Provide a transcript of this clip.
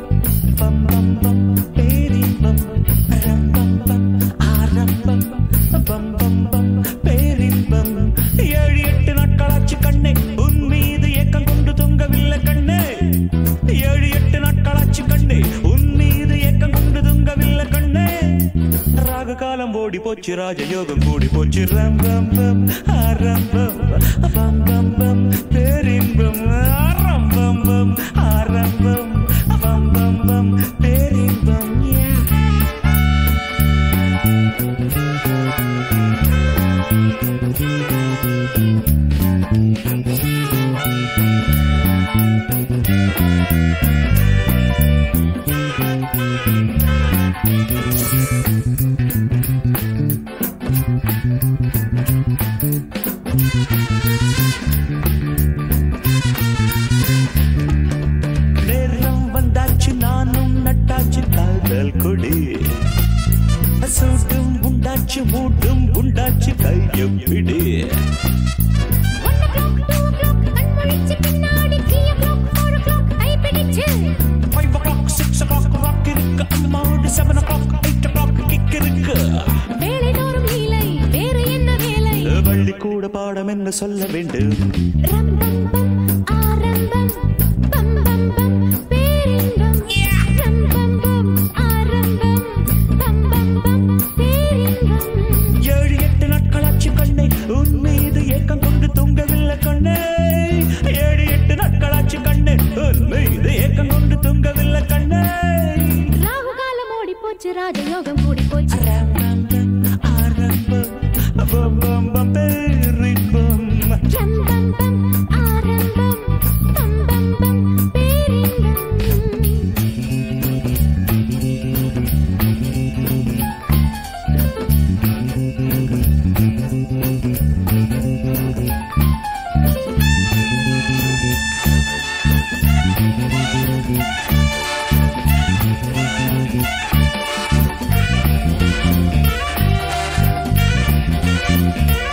பம் பம் பம் பேரின்பம் ரம்பம் பம் ஆரம்பம் பம் பம் பம் பேரின்பம் ஏழு எட்டு நாட்களாச்சு கண்ணே உன் மீது ஏக்கம் கொண்டு தொங்கவில்லை கண்ணே ஏழு எட்டு நாட்களாச்சு கண்ணே உன் மீது ஏக்கம் கொண்டு தொங்கவில்லை கண்ணே ராக காலம் ஓடி போச்சு ராஜயோகம் கூடி போச்சு ரம் பம் பம் ஆரம்பம் பம் பம் பம் பேரின்பம் ஆரம்பம் பம் ஆரம்பம் பம் பம் பம் பேரின்பம் yeah. நேரம் வந்தாச்சு நானும் நட்டாச்சு காதல் கொடி சூட்டும் உண்டாச்சு மூட்டும் உண்டாச்சு கையம் பிடி one o'clock two o'clock கண்முழிச்சு பின்னாடி three o'clock four o'clock கை பிடிச்சு five o'clock six o'clock rock இருக்கு அம்மாவோட seven o'clock eight o'clock kick இருக்கு வேலை தோறும் லீலை வேறு என்ன வேலை பள்ளி கூட பாடம் என்ன சொல்ல வேண்டும் ரம் பம் பம் ஆரம்பம் பம் பம் பம் பேரின்பம் ரம் பம் பம் ஆரம்பம் பம் பம் பம் பேரின்பம் ஏழு எட்டு நாட்களாச்சு கண்ணை உன் மீது ஏக்கம் கொண்டு தூங்கவில்லை கண்ணே ஏழு எட்டு நாட்களாச்சு கண்ணே உன் மீது ஏக்கம் கொண்டு தூங்கவில்லை கண்ணே ராகு காலம் ஓடி போச்சு ராஜயோகம் கூடி போச்சு ஆரம்பம் பம் பம் பம் பேரின்பம் ரம் பம் பம் ஆரம்பம் பம் பம் பம் பேரின்பம் ஆ